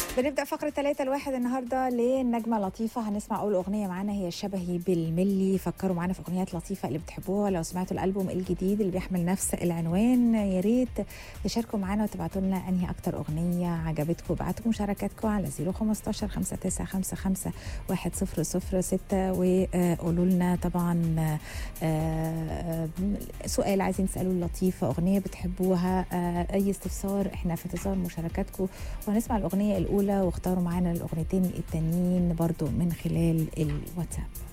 بنبدا فقره ثلاثة الواحد النهارده للنجمه لطيفه هنسمع اول اغنيه معانا هي شبهي بالملي فكروا معانا في اغنيات لطيفه اللي بتحبوها لو سمعتوا الالبوم الجديد اللي بيحمل نفس العنوان يا ريت تشاركوا معانا وتبعتوا لنا انهي اكتر اغنيه عجبتكم ابعتوا مشاركاتكم على 015 5955 1006 وقولوا لنا طبعا آه، سؤال عايزين تسالوه لطيفه اغنيه بتحبوها آه، اي استفسار احنا في انتظار مشاركاتكم وهنسمع الاغنيه الاولى واختاروا معانا الاغنيتين التانيين برضو من خلال الواتساب